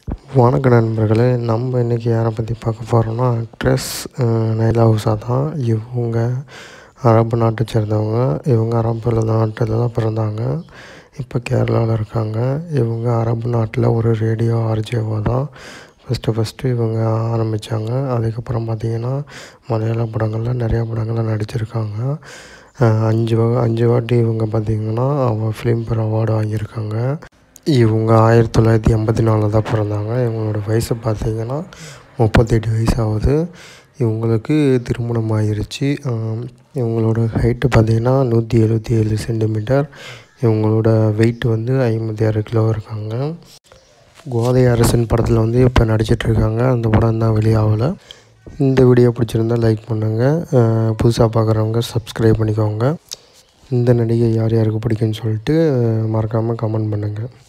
வணக்க நண்பர்களே நம்ம இன்றைக்கி யாரை பற்றி பார்க்க போகிறோம்னா ஆக்ட்ரஸ் நைலா உஷா தான் இவங்க அரபு நாட்டை சேர்ந்தவங்க இவங்க அரபு நாட்டில் தான் பிறந்தாங்க இப்போ கேரளாவில் இருக்காங்க இவங்க அரபு நாட்டில் ஒரு ரேடியோ ஆர்ஜேவாக தான் ஃபஸ்ட்டு ஃபஸ்ட்டு இவங்க ஆரம்பித்தாங்க அதுக்கப்புறம் பார்த்திங்கன்னா மலையாள படங்களில் நிறையா படங்களில் நடிச்சிருக்காங்க அஞ்சு வகை அஞ்சு வாட்டி இவங்க பார்த்திங்கன்னா அவங்க ஃபிலிம்பேர் அவார்டு வாங்கியிருக்காங்க இவங்க ஆயிரத்தி தொள்ளாயிரத்தி எண்பத்தி நாலில் தான் பிறந்தாங்க இவங்களோட வயசு பார்த்திங்கன்னா முப்பத்தெட்டு வயசு ஆகுது இவங்களுக்கு திருமணம் ஆயிருச்சு இவங்களோட ஹைட்டு பார்த்திங்கன்னா நூற்றி எழுபத்தி ஏழு சென்டிமீட்டர் இவங்களோட வெயிட் வந்து ஐம்பத்தி ஆறு கிலோ இருக்காங்க கோதை அரசன் படத்தில் வந்து இப்போ நடிச்சிட்ருக்காங்க அந்த படம் தான் வெளியாகலை இந்த வீடியோ பிடிச்சிருந்தா லைக் பண்ணுங்கள் புதுசாக பார்க்குறவங்க சப்ஸ்கிரைப் பண்ணிக்கோங்க இந்த நடிகை யார் யாருக்கு பிடிக்குன்னு சொல்லிட்டு மறக்காமல் கமெண்ட் பண்ணுங்கள்